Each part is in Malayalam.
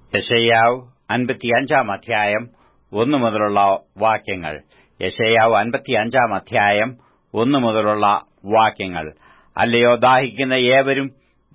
യശയ്യാവ് അൻപത്തിയഞ്ചാം അധ്യായം ഒന്നു മുതലുള്ള വാക്യങ്ങൾ യശയ്യാവ് അൻപത്തിയഞ്ചാം അധ്യായം ഒന്നു മുതലുള്ള വാക്യങ്ങൾ അല്ലയോ ദാഹിക്കുന്ന ഏവരും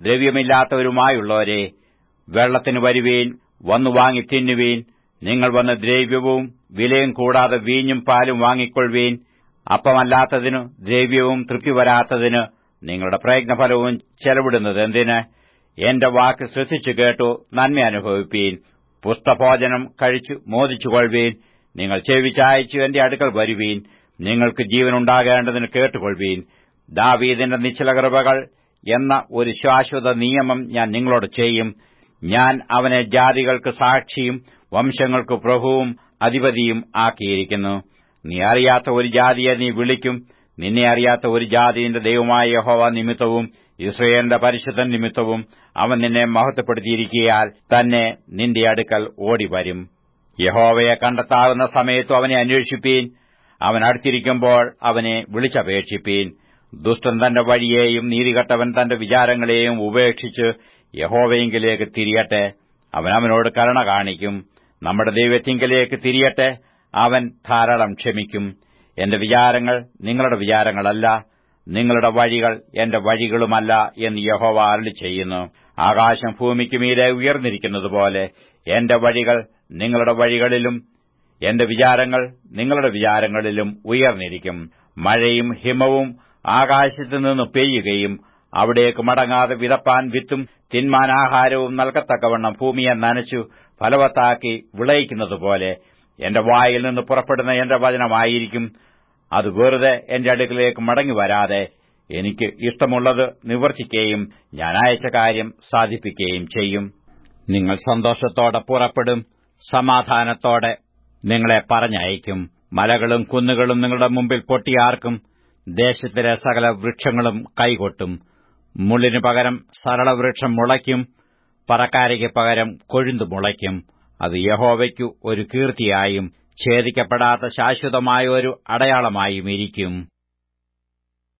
ദ്രവ്യമില്ലാത്തവരുമായുള്ളവരെ വെള്ളത്തിന് വരുവീൻ വന്നു വാങ്ങി തിന്നുവീൻ നിങ്ങൾ വന്ന് ദ്രവ്യവും വിലയും കൂടാതെ വീഞ്ഞും പാലും വാങ്ങിക്കൊള്ളുവീൻ അപ്പമല്ലാത്തതിനു ദ്രവ്യവും തൃപ്തി വരാത്തതിന് നിങ്ങളുടെ പ്രയത്നഫലവും ചെലവിടുന്നത് എന്തിന് എന്റെ വാക്ക് ശ്രദ്ധിച്ചു കേട്ടു നന്മ അനുഭവിപ്പീൻ പുസ്തഭോജനം കഴിച്ചു മോദിച്ചുകൊള്ളുവീൻ നിങ്ങൾ ചെവിച്ചായച്ചു എന്റെ അടുക്കൽ വരുവീൻ നിങ്ങൾക്ക് ജീവനുണ്ടാകേണ്ടതിന് കേട്ടുകൊള്ളുവീൻ ദാവീദിന്റെ നിശ്ചല കൃപകൾ എന്ന ഒരു ശാശ്വത നിയമം ഞാൻ നിങ്ങളോട് ചെയ്യും ഞാൻ അവനെ ജാതികൾക്ക് സാക്ഷിയും വംശങ്ങൾക്ക് പ്രഭുവും അധിപതിയും ആക്കിയിരിക്കുന്നു നീ അറിയാത്ത ഒരു ജാതിയെ നീ വിളിക്കും നിന്നെ അറിയാത്ത ഒരു ജാതിയുടെ ദൈവമായ യഹോവ നിമിത്തവും ഇസ്രയേലിന്റെ പരിശുദ്ധൻ നിമിത്തവും അവൻ നിന്നെ മഹത്വപ്പെടുത്തിയിരിക്കിയാൽ തന്നെ നിന്റെ അടുക്കൽ ഓടിവരും യഹോവയെ കണ്ടെത്താവുന്ന സമയത്തു അവനെ അന്വേഷിപ്പീൻ അവൻ അടുത്തിരിക്കുമ്പോൾ അവനെ വിളിച്ചപേക്ഷിപ്പീൻ ദുഷ്ടൻ തന്റെ വഴിയെയും നീതികെട്ടവൻ തന്റെ വിചാരങ്ങളെയും ഉപേക്ഷിച്ച് യഹോവയെങ്കിലേക്ക് തിരിയട്ടെ അവൻ അവനോട് കരുണ കാണിക്കും നമ്മുടെ ദൈവത്തിങ്കലേക്ക് തിരിയട്ടെ അവൻ ധാരാളം ക്ഷമിക്കും എന്റെ വിചാരങ്ങൾ നിങ്ങളുടെ വിചാരങ്ങളല്ല നിങ്ങളുടെ വഴികൾ എന്റെ വഴികളുമല്ല എന്ന് യഹോവ അരളി ചെയ്യുന്നു ആകാശം ഭൂമിക്ക് മീതെ ഉയർന്നിരിക്കുന്നതുപോലെ എന്റെ വഴികൾ നിങ്ങളുടെ വഴികളിലും എന്റെ വിചാരങ്ങൾ നിങ്ങളുടെ വിചാരങ്ങളിലും ഉയർന്നിരിക്കും മഴയും ഹിമവും ആകാശത്തു നിന്ന് പെയ്യുകയും അവിടേക്ക് മടങ്ങാതെ വിതപ്പാൻ വിത്തും തിന്മാൻ ആഹാരവും നൽകത്തക്കവണ്ണം ഭൂമിയെ നനച്ചു ഫലവത്താക്കി വിളയിക്കുന്നതുപോലെ എന്റെ വായിൽ നിന്ന് പുറപ്പെടുന്ന എന്റെ വചനമായിരിക്കും അത് വെറുതെ എന്റെ അടുക്കിലേക്ക് മടങ്ങി വരാതെ എനിക്ക് ഇഷ്ടമുള്ളത് നിവർത്തിക്കുകയും ഞാൻ അയച്ച കാര്യം സാധിപ്പിക്കുകയും ചെയ്യും നിങ്ങൾ സന്തോഷത്തോടെ പുറപ്പെടും സമാധാനത്തോടെ നിങ്ങളെ പറഞ്ഞയക്കും മലകളും കുന്നുകളും നിങ്ങളുടെ മുമ്പിൽ പൊട്ടിയാർക്കും ദേശത്തിലെ സകല വൃക്ഷങ്ങളും കൈകൊട്ടും മുള്ളിനു പകരം സരളവൃക്ഷം മുളയ്ക്കും പറക്കാരയ്ക്ക് പകരം കൊഴുന്തു മുളയ്ക്കും അത് യഹോവയ്ക്കു ഒരു കീർത്തിയായും ഛേദിക്കപ്പെടാത്ത ശാശ്വതമായ ഒരു അടയാളമായും ഇരിക്കും